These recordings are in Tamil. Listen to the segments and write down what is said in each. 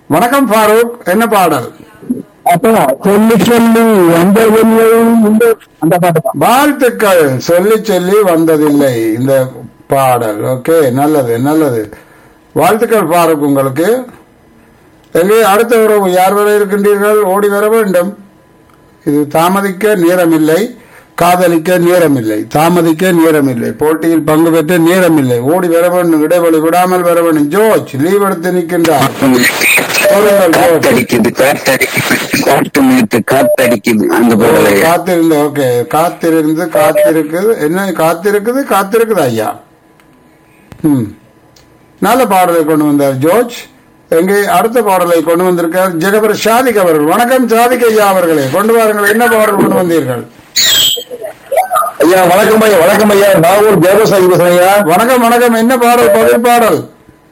வணக்கம் ஃபாரூக் என்ன பாடல் அப்ப சொல்லி சொல்லி எந்த இந்த அந்த பாட்டு தான் வாழ்த்துக்கள் சொல்லி சொல்லி வந்ததில்லை இந்த பாடல் ஓகே நல்லது நல்லது வாழ்த்துக்கள் ஃபாரூக் உங்களுக்கு எங்கே அடுத்த உறவு யார் வரை இருக்கின்றீர்கள் ஓடி வர வேண்டும் இது தாமதிக்க நேரமில்லை காதலிக்க நேரமில்லை தாமதிக்க நேரமில்லை போட்டியில் பங்கு பெற்ற நேரமில்லை ஓடி வர வேண்டும் இடைவெளி விடாமல் வர வேண்டும் ஜோர்ஜ் லீவ் எடுத்து நிற்கின்றார் சொல்லுங்கள், ஜோர்ஜ். காத்தடிக்குது காத்தடிக்குது காத்து நேத்து காத்தடிக்குது அந்த பாடலை காத்திருந்த ஓகே காத்திருந்து காத்திருக்குது என்ன காத்திருக்குது காத்திருக்குது ஐயா ம் நல்ல பாடலை கொண்டு வந்தார் ஜோர்ஜ் எங்கே அடுத்த பாடலை கொண்டு வந்திருக்கார் ஜெகபர் ஷாதிக் அவர்கள் வணக்கம் ஷாதிக் ஐயா அவர்களே கொண்டு வாருங்கள் என்ன பாடல் கொண்டு வந்தீர்கள் ஐயா வணக்கம் ஐயா வணக்கம் ஐயா நாகூர் தேவசாயி பேசுறேன் ஐயா வணக்கம் வணக்கம் என்ன பாடல் பதில் பாடல்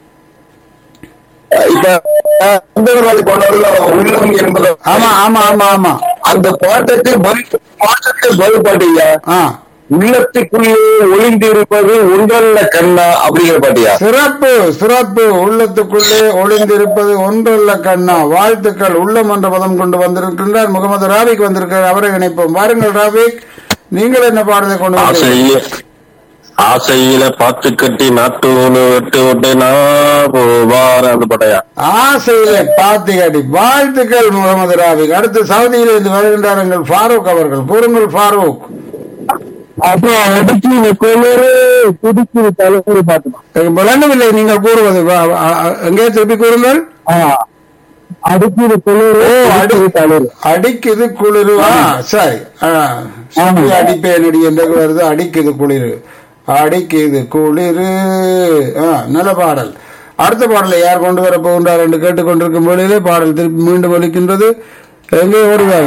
இப்ப அஹ், சுந்தரவாதி கொண்டாடுல உள்ளம் என்பது ஆமா ஆமா ஆமா ஆமா அந்த பாட்டுக்கு பதில் பாட்டுக்கு பதில் பாட்டு ஐயா ஆ உள்ளத்துக்குள்ளே ஒளிந்திருப்பது உங்கள கண்ணா அப்படிங்கிற பாட்டியா சிறப்பு சிறப்பு உள்ளத்துக்குள்ளே ஒளிந்திருப்பது ஒன்றல்ல கண்ணா வாழ்த்துக்கள் உள்ளம் என்ற பதம் கொண்டு வந்திருக்கின்றார் முகமது ராபிக் வந்திருக்கிறார் அவரை இணைப்போம் வாருங்கள் ராபிக் நீங்கள் என்ன பாடலை கொண்டு வந்தீர்கள் ஆசையில ஆசையில பாத்து கட்டி நாட்டு ஒண்ணு வெட்டு விட்டு நான் போவார் அந்த படையா ஆசையில பாத்திகாட்டி வாழ்த்துக்கள் முகமது ராபிக் அடுத்து சவுதியில் இருந்து வருகின்றார் எங்கள் ஃபாரூக் அவர்கள் கூறுங்கள் ஃபாரூக் அப்போ அடிச்சு கொள்ளரு புதுச்சு தலைமுறை பாட்டு தான் எனக்கு விளங்கவில்லை நீங்கள் கூறுவது வா- அ- அ- எங்கே திருப்பி கூறுங்கள் அடிச்சு கொள்ளரு அடிச்சு தலைவர் அடிக்குது குளிரு ஆ சரி ஆ, சுற்றி அடிப்பேனடி என்று வருது அடிக்குது குளிரு அடிக்குது குளிரு ஆ, நல்ல பாடல் அடுத்த பாடலை யார் கொண்டு வர போகின்றார் என்று கேட்டுக்கொண்டிருக்கும் வேளையிலே பாடல் திருப்பி மீண்டும் ஒலிக்கின்றது எங்கே ஓடுவார்